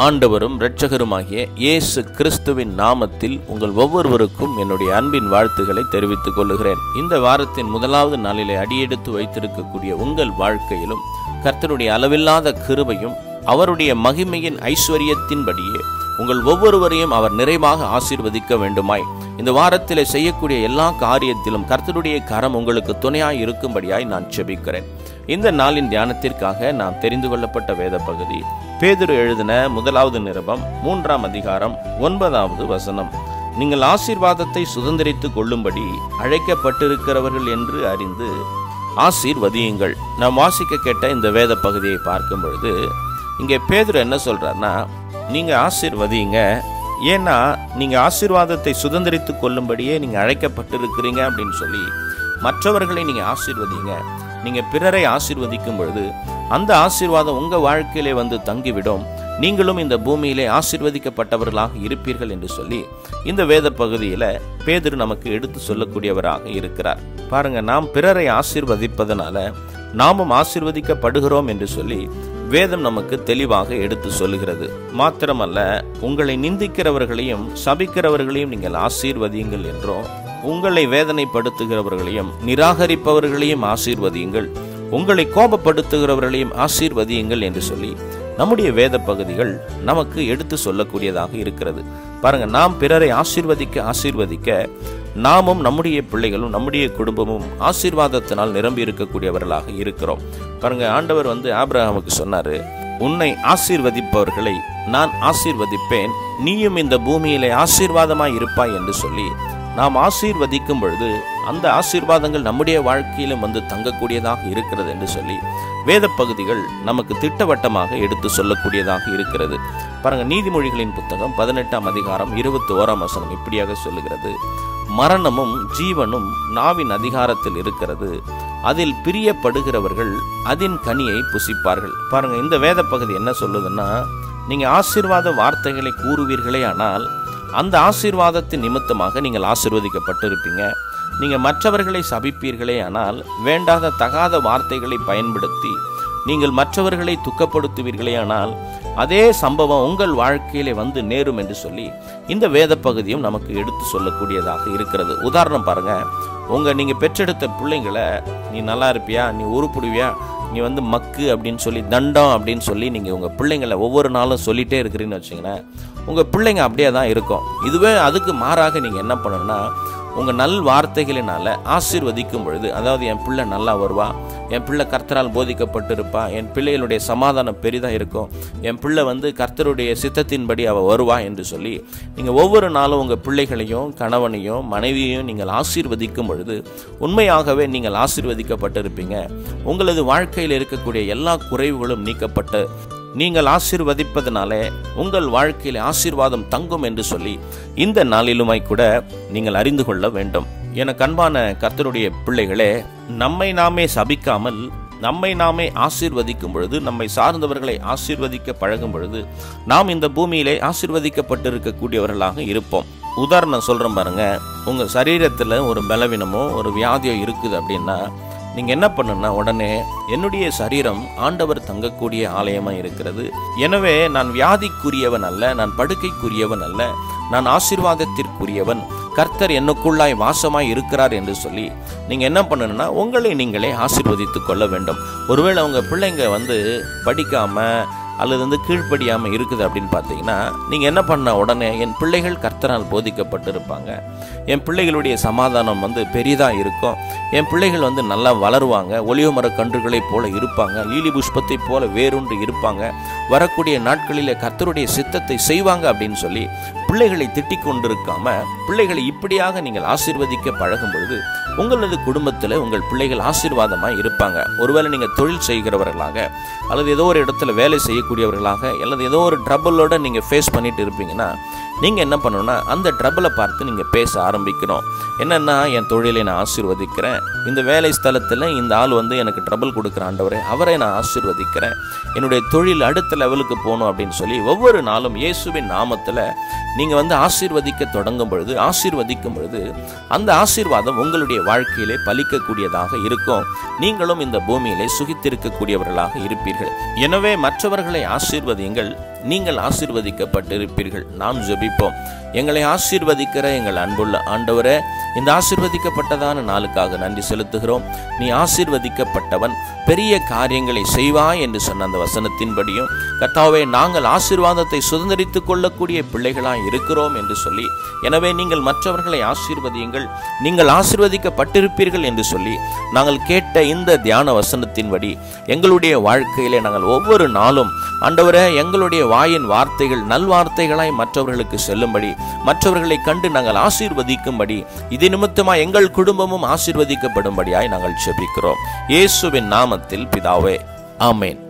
ஆண்டவரும் இரட்சகருமாகிய இயேசு கிறிஸ்துவின் நாமத்தில் உங்கள் ஒவ்வொருவருக்கும் என்னுடைய அன்பின் வாழ்த்துக்களை தெரிவித்துக் கொள்கிறேன் இந்த வாரத்தின் முதலாவது நாளிலே அடியெடுத்து வைத்திருக்கக்கூடிய உங்கள் வாழ்க்கையிலும் கர்த்தருடைய அளவில்லாத கிருபையும் அவருடைய மகிமையின் ஐஸ்வர்யத்தின்படியே உங்கள் ஒவ்வொருவரையும் அவர் நிறைவாக ஆசீர்வதிக்க வேண்டுமாய் இந்த வாரத்திலே செய்யக்கூடிய எல்லா காரியத்திலும் கர்த்தருடைய கரம் உங்களுக்கு துணையாய் இருக்கும்படியாய் நான் செபிக்கிறேன் இந்த நாளின் தியானத்திற்காக நாம் தெரிந்து கொள்ளப்பட்ட வேத பகுதி பேதுரு எழுதின முதலாவது நிருபம் மூன்றாம் அதிகாரம் ஒன்பதாவது வசனம் நீங்கள் ஆசீர்வாதத்தை சுதந்திரித்துக் கொள்ளும்படி அழைக்கப்பட்டிருக்கிறவர்கள் என்று அறிந்து ஆசீர்வதியுங்கள் நாம் வாசிக்க கேட்ட இந்த வேத பகுதியை பார்க்கும் பொழுது இங்கே பேதுரு என்ன சொல்றாருன்னா நீங்க ஆசீர்வதிங்க ஏன்னா நீங்க ஆசீர்வாதத்தை சுதந்திரித்துக் கொள்ளும்படியே நீங்க அழைக்கப்பட்டிருக்கிறீங்க அப்படின்னு சொல்லி மற்றவர்களை நீங்க ஆசீர்வதிங்க நீங்க பிறரை ஆசீர்வதிக்கும் பொழுது அந்த ஆசீர்வாதம் உங்க வாழ்க்கையிலே வந்து தங்கிவிடும் நீங்களும் இந்த பூமியிலே ஆசீர்வதிக்கப்பட்டவர்களாக இருப்பீர்கள் என்று சொல்லி இந்த வேத பகுதியில பேதுரு நமக்கு எடுத்து சொல்லக்கூடியவராக இருக்கிறார் பாருங்க நாம் பிறரை ஆசீர்வதிப்பதனால நாமும் ஆசீர்வதிக்கப்படுகிறோம் என்று சொல்லி வேதம் நமக்கு தெளிவாக எடுத்து சொல்லுகிறது மாத்திரமல்ல உங்களை நிந்திக்கிறவர்களையும் சபிக்கிறவர்களையும் நீங்கள் ஆசீர்வதியுங்கள் என்றும் உங்களை வேதனைப்படுத்துகிறவர்களையும் நிராகரிப்பவர்களையும் ஆசீர்வதியுங்கள் உங்களை கோபப்படுத்துகிறவர்களையும் ஆசீர்வதியுங்கள் என்று சொல்லி நம்முடைய வேத பகுதிகள் நமக்கு எடுத்து சொல்லக்கூடியதாக இருக்கிறது பாருங்க நாம் பிறரை ஆசீர்வதிக்க ஆசீர்வதிக்க நாமும் நம்முடைய பிள்ளைகளும் நம்முடைய குடும்பமும் ஆசீர்வாதத்தினால் நிரம்பி இருக்கக்கூடியவர்களாக இருக்கிறோம் பாருங்க ஆண்டவர் வந்து ஆபிரகாமுக்கு சொன்னாரு உன்னை ஆசீர்வதிப்பவர்களை நான் ஆசீர்வதிப்பேன் நீயும் இந்த பூமியிலே ஆசீர்வாதமாய் இருப்பாய் என்று சொல்லி நாம் ஆசீர்வதிக்கும் பொழுது அந்த ஆசீர்வாதங்கள் நம்முடைய வாழ்க்கையிலும் வந்து தங்கக்கூடியதாக இருக்கிறது என்று சொல்லி வேத பகுதிகள் நமக்கு திட்டவட்டமாக எடுத்து சொல்லக்கூடியதாக இருக்கிறது பாருங்க நீதிமொழிகளின் புத்தகம் பதினெட்டாம் அதிகாரம் இருபத்தி ஓராம் வசனம் இப்படியாக சொல்லுகிறது மரணமும் ஜீவனும் நாவின் அதிகாரத்தில் இருக்கிறது அதில் பிரியப்படுகிறவர்கள் அதன் கனியை புசிப்பார்கள் பாருங்க இந்த வேத பகுதி என்ன சொல்லுதுன்னா நீங்க ஆசீர்வாத வார்த்தைகளை கூறுவீர்களே ஆனால் அந்த ஆசீர்வாதத்தின் நிமித்தமாக நீங்கள் ஆசீர்வதிக்கப்பட்டிருப்பீங்க நீங்கள் மற்றவர்களை சபிப்பீர்களே ஆனால் வேண்டாத தகாத வார்த்தைகளை பயன்படுத்தி நீங்கள் மற்றவர்களை துக்கப்படுத்துவீர்களே ஆனால் அதே சம்பவம் உங்கள் வாழ்க்கையிலே வந்து நேரும் என்று சொல்லி இந்த வேத பகுதியும் நமக்கு எடுத்து சொல்லக்கூடியதாக இருக்கிறது உதாரணம் பாருங்க உங்க நீங்க பெற்றெடுத்த பிள்ளைங்களை நீ நல்லா இருப்பியா நீ உருப்பிடுவியா நீ வந்து மக்கு அப்படின்னு சொல்லி தண்டம் அப்படின்னு சொல்லி நீங்கள் உங்கள் பிள்ளைங்களை ஒவ்வொரு நாளும் சொல்லிகிட்டே இருக்கிறீங்கன்னு வச்சிங்களேன் உங்கள் பிள்ளைங்க அப்படியே தான் இருக்கும் இதுவே அதுக்கு மாறாக நீங்கள் என்ன பண்ணணும்னா உங்கள் நல் வார்த்தைகளினால ஆசீர்வதிக்கும் பொழுது அதாவது என் பிள்ளை நல்லா வருவா என் பிள்ளை கர்த்தரால் போதிக்கப்பட்டிருப்பா என் பிள்ளைகளுடைய சமாதானம் பெரிதாக இருக்கும் என் பிள்ளை வந்து கர்த்தருடைய சித்தத்தின்படி அவள் வருவா என்று சொல்லி நீங்கள் ஒவ்வொரு நாளும் உங்கள் பிள்ளைகளையும் கணவனையும் மனைவியையும் நீங்கள் ஆசீர்வதிக்கும் பொழுது உண்மையாகவே நீங்கள் ஆசீர்வதிக்கப்பட்டிருப்பீங்க உங்களது வாழ்க்கையில் இருக்கக்கூடிய எல்லா குறைவுகளும் நீக்கப்பட்டு நீங்கள் ஆசீர்வதிப்பதனாலே உங்கள் வாழ்க்கையில் ஆசீர்வாதம் தங்கும் என்று சொல்லி இந்த நாளிலுமாய் கூட நீங்கள் அறிந்து கொள்ள வேண்டும் என கண்பான கர்த்தருடைய பிள்ளைகளே நம்மை நாமே சபிக்காமல் நம்மை நாமே ஆசீர்வதிக்கும் பொழுது நம்மை சார்ந்தவர்களை ஆசீர்வதிக்க பழகும் பொழுது நாம் இந்த பூமியிலே ஆசீர்வதிக்கப்பட்டிருக்கக்கூடியவர்களாக இருப்போம் உதாரணம் சொல்கிறேன் பாருங்க உங்கள் சரீரத்தில் ஒரு பலவீனமோ ஒரு வியாதியோ இருக்குது அப்படின்னா நீங்கள் என்ன பண்ணுன்னா உடனே என்னுடைய சரீரம் ஆண்டவர் தங்கக்கூடிய ஆலயமாக இருக்கிறது எனவே நான் வியாதிக்குரியவன் அல்ல நான் படுக்கைக்குரியவன் அல்ல நான் ஆசீர்வாதத்திற்குரியவன் கர்த்தர் என்னுக்குள்ளாய் வாசமாய் இருக்கிறார் என்று சொல்லி நீங்கள் என்ன பண்ணணும்னா உங்களை நீங்களே ஆசீர்வதித்து கொள்ள வேண்டும் ஒருவேளை உங்கள் பிள்ளைங்க வந்து படிக்காமல் அல்லது வந்து கீழ்ப்படியாமல் இருக்குது அப்படின்னு பார்த்தீங்கன்னா நீங்கள் என்ன பண்ண உடனே என் பிள்ளைகள் கர்த்தரால் போதிக்கப்பட்டிருப்பாங்க என் பிள்ளைகளுடைய சமாதானம் வந்து பெரிதாக இருக்கும் என் பிள்ளைகள் வந்து நல்லா வளருவாங்க ஒளிவு மர கன்றுகளைப் போல இருப்பாங்க லீலி புஷ்பத்தை போல வேறொன்று இருப்பாங்க வரக்கூடிய நாட்களில் கர்த்தருடைய சித்தத்தை செய்வாங்க அப்படின்னு சொல்லி பிள்ளைகளை திட்டிக் கொண்டிருக்காம பிள்ளைகளை இப்படியாக நீங்கள் ஆசீர்வதிக்க பழகும் பொழுது உங்களது குடும்பத்தில் உங்கள் பிள்ளைகள் ஆசீர்வாதமாக இருப்பாங்க ஒருவேளை நீங்கள் தொழில் செய்கிறவர்களாக அல்லது ஏதோ ஒரு இடத்துல வேலை செய்யக்கூடியவர்களாக அல்லது ஏதோ ஒரு ட்ரபிளோட நீங்கள் ஃபேஸ் பண்ணிட்டு இருப்பீங்கன்னா நீங்கள் என்ன பண்ணணும்னா அந்த ட்ரபிளை பார்த்து நீங்கள் பேச ஆரம்பிக்கணும் என்னென்னா என் தொழிலை நான் ஆசீர்வதிக்கிறேன் இந்த வேலை ஸ்தலத்தில் இந்த ஆள் வந்து எனக்கு ட்ரபிள் கொடுக்குற ஆண்டவரே அவரை நான் ஆசீர்வதிக்கிறேன் என்னுடைய தொழில் அடுத்த லெவலுக்கு போகணும் அப்படின்னு சொல்லி ஒவ்வொரு நாளும் இயேசுவின் நாமத்தில் நீங்கள் வந்து ஆசீர்வதிக்க தொடங்கும் பொழுது ஆசீர்வதிக்கும் பொழுது அந்த ஆசீர்வாதம் உங்களுடைய வாழ்க்கையிலே பலிக்கக்கூடியதாக இருக்கும் நீங்களும் இந்த பூமியிலே சுகித்திருக்கக்கூடியவர்களாக இருப்பீர்கள் எனவே மற்றவர்களை ஆசீர்வதியுங்கள் நீங்கள் ஆசீர்வதிக்கப்பட்டிருப்பீர்கள் நாம் ஜெபிப்போம் எங்களை ஆசீர்வதிக்கிற எங்கள் அன்புள்ள ஆண்டவரே இந்த ஆசீர்வதிக்கப்பட்டதான நாளுக்காக நன்றி செலுத்துகிறோம் நீ ஆசீர்வதிக்கப்பட்டவன் பெரிய காரியங்களை செய்வாய் என்று சொன்ன அந்த வசனத்தின்படியும் கர்த்தாவே நாங்கள் ஆசீர்வாதத்தை சுதந்திரித்துக் கொள்ளக்கூடிய பிள்ளைகளாய் இருக்கிறோம் என்று சொல்லி எனவே நீங்கள் மற்றவர்களை ஆசீர்வதியுங்கள் நீங்கள் ஆசீர்வதிக்கப்பட்டிருப்பீர்கள் என்று சொல்லி நாங்கள் கேட்ட இந்த தியான வசனத்தின்படி எங்களுடைய வாழ்க்கையிலே நாங்கள் ஒவ்வொரு நாளும் ஆண்டவரே எங்களுடைய வாயின் வார்த்தைகள் நல்வார்த்தைகளாய் மற்றவர்களுக்கு செல்லும்படி மற்றவர்களை கண்டு நாங்கள் ஆசீர்வதிக்கும்படி இது நிமித்தமாக எங்கள் குடும்பமும் ஆசீர்வதிக்கப்படும்படியாய் நாங்கள் செபிக்கிறோம் இயேசுவின் நாமத்தில் பிதாவே ஆமேன்